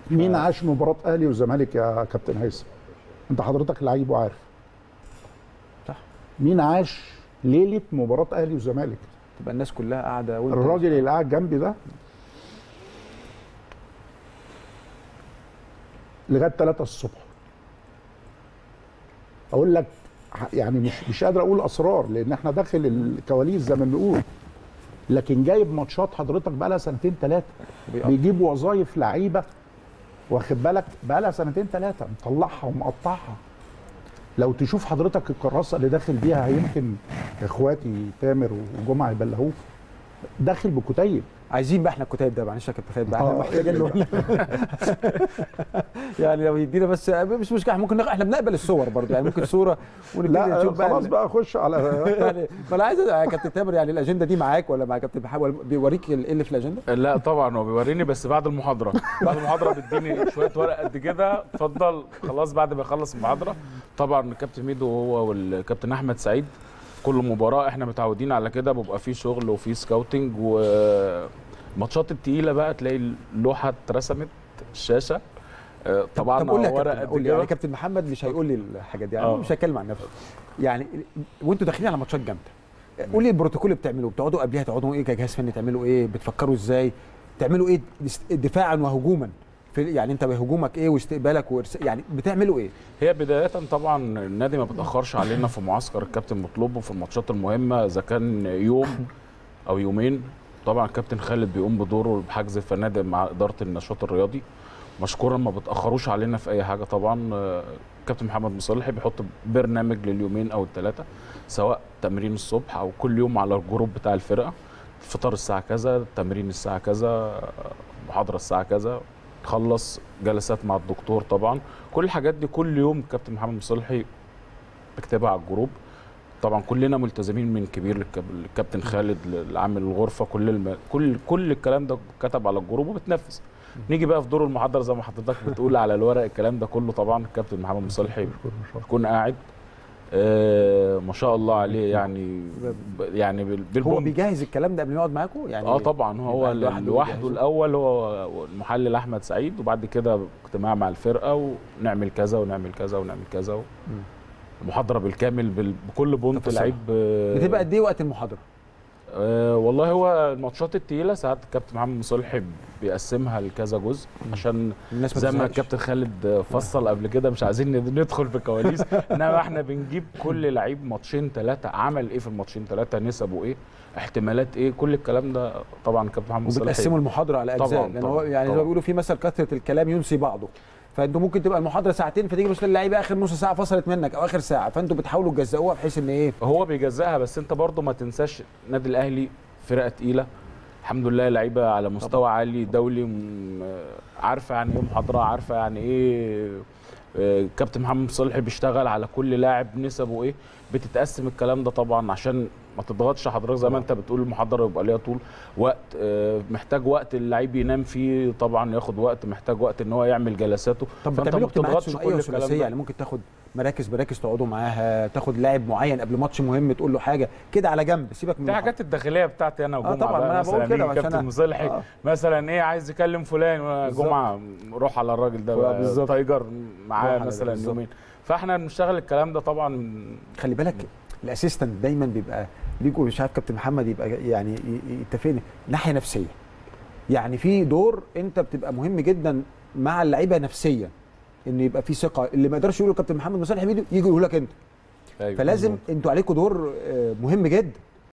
مين عاش مباراه اهلي وزمالك يا كابتن هيثم انت حضرتك لعيب وعارف صح. مين عاش ليله مباراه اهلي وزمالك تبقى الناس كلها قاعده وانت الراجل اللي قاعد جنبي ده لغايه 3 الصبح اقول لك ح- يعني مش مش قادر اقول اسرار لان احنا داخل الكواليس زي ما بنقول لكن جايب ماتشات حضرتك بقى لها سنتين ثلاثه بيقطع. بيجيب وظايف لعيبه واخد بالك بقى لها سنتين ثلاثه مطلعها ومقطعها لو تشوف حضرتك الكراسه اللي داخل بيها يمكن اخواتي تامر وجمعه يبلغوك داخل بكتيب عايزين بقى احنا الكتاب ده معلش يا كابتن خالد بقى احنا آه. محتاجين له يعني لو يدينا بس مش مشكله إحنا ممكن نق... احنا بنقبل الصور برضه يعني ممكن صوره ونبتدي لا نشوف خلاص ال- بقى خش على يعني ما انا عايز يا كابتن تامر يعني الاجنده دي معاك ولا مع كابتن محمد بيوريك ال- ايه اللي في الاجنده؟ لا طبعا هو بيوريني بس بعد المحاضره بعد المحاضره بيديني شويه ورق قد كده اتفضل خلاص بعد ما يخلص المحاضره طبعا الكابتن ميدو هو والكابتن احمد سعيد كل مباراه احنا متعودين على كده بيبقى فيه شغل وفيه سكاوتنج والماتشات التقيله بقى تلاقي اللوحه اترسمت الشاشه آه، طبعا طب قول لي يا ورق كابتن قد قول لي يعني كده كابتن محمد مش هيقول لي الحاجات دي يعني آه. مش هيتكلم عن نفسه يعني وانتوا داخلين على ماتشات جامده قول لي البروتوكول اللي بتعملوه بتقعدوا قبلها تقعدوا ايه كجهاز فني تعملوا ايه بتفكروا ازاي تعملوا ايه دفاعا وهجوما في يعني انت هجومك ايه واستقبالك وإرس... يعني بتعملوا ايه هي بداية طبعا النادي ما بتأخرش علينا في معسكر الكابتن مطلوبه في الماتشات المهمة إذا كان يوم أو يومين طبعا الكابتن خالد بيقوم بدوره بحجز الفنادق مع إدارة النشاط الرياضي مشكورا ما بتأخروش علينا في أي حاجة طبعا آه، الكابتن محمد مصلحي بيحط برنامج لليومين أو الثلاثة سواء تمرين الصبح أو كل يوم على الجروب بتاع الفرقة الفطار الساعة كذا تمرين الساعة كذا آه، محاضرة الساعة كذا خلص جلسات مع الدكتور طبعا كل الحاجات دي كل يوم الكابتن محمد مصلحي بكتبها على الجروب طبعا كلنا ملتزمين من كبير للكاب- للكابتن خالد لعامل الغرفه كل الم... كل كل الكلام ده كتب على الجروب وبتنفذ نيجي بقى في دور المحاضره زي ما حضرتك بتقول على الورق الكلام ده كله طبعا الكابتن محمد مصلحي بيكون قاعد آه ما شاء الله عليه يعني ب- يعني بال- هو بالبوم بيجهز الكلام ده قبل ما يقعد معاكم يعني اه طبعا هو يبقى لوحده لوحده يجهزه. الاول هو المحلل احمد سعيد وبعد كده اجتماع مع الفرقه ونعمل كذا ونعمل كذا ونعمل كذا و... المحاضره بالكامل بال... بكل بونت تفاصيلها. لعيب آه، بتبقى قد ايه وقت المحاضره آه والله هو الماتشات التقيله ساعات الكابتن محمد مصلحي بيقسمها لكذا جزء عشان الناس ما زي ما تزهقش. الكابتن خالد فصل قبل كده مش عايزين ندخل في كواليس انما احنا بنجيب كل لعيب ماتشين ثلاثه عمل ايه في الماتشين ثلاثه نسبه ايه احتمالات ايه كل الكلام ده طبعا الكابتن محمد مصلحي وبتقسموا المحاضره على اجزاء طبعاً، لان هو طبعاً، يعني زي ما طبعاً. بيقولوا في مثل كثره الكلام ينسي بعضه فانتوا ممكن تبقى المحاضره ساعتين فتيجي مش اللعيبه اخر نص ساعه فصلت منك او اخر ساعه فانتوا بتحاولوا تجزئوها بحيث ان ايه هو بيجزاها بس انت برضو ما تنساش النادي الاهلي فرقه تقيله الحمد لله لعيبه على مستوى عالي دولي م- عارفه يعني ايه محاضره عارفه يعني ايه آه، كابتن محمد صالحي بيشتغل على كل لاعب نسبه ايه بتتقسم الكلام ده طبعا عشان ما تضغطش حضرتك زي ما انت بتقول المحاضره يبقى ليها طول وقت آه، محتاج وقت اللعيب ينام فيه طبعا ياخد وقت محتاج وقت ان هو يعمل جلساته طب فانت بتعملوا ما اجتماعات بتضغطش ثنائيه كل الكلام وثلاثيه ده. يعني ممكن تاخد مراكز مراكز تقعدوا معاها تاخد لاعب معين قبل ماتش مهم تقول له حاجه كده على جنب سيبك من دي المحاضرة. حاجات الداخليه بتاعتي انا آه وجمعه طبعاً، بقى ما أنا مثلا بقول كده يجي عشان كابتن أنا- مصلحي آه. مثلا ايه عايز يكلم فلان بالظبط. جمعه روح على الراجل ده بالظبط. بقى بالظبط. تايجر روح معاه على مثلا بالظبط. يومين فاحنا بنشتغل الكلام ده طبعا خلي بالك الاسيستنت دايما بيبقى بيجوا مش عارف كابتن محمد يبقى يعني ي- ي- يتفقني ناحيه نفسيه يعني في دور انت بتبقى مهم جدا مع اللعيبه نفسيا ان يبقى في ثقه اللي ما يقدرش يقوله كابتن محمد مصالح فيديو يجي يقول لك انت أيوة فلازم مظبوط. انتوا عليكم دور آه، مهم جدا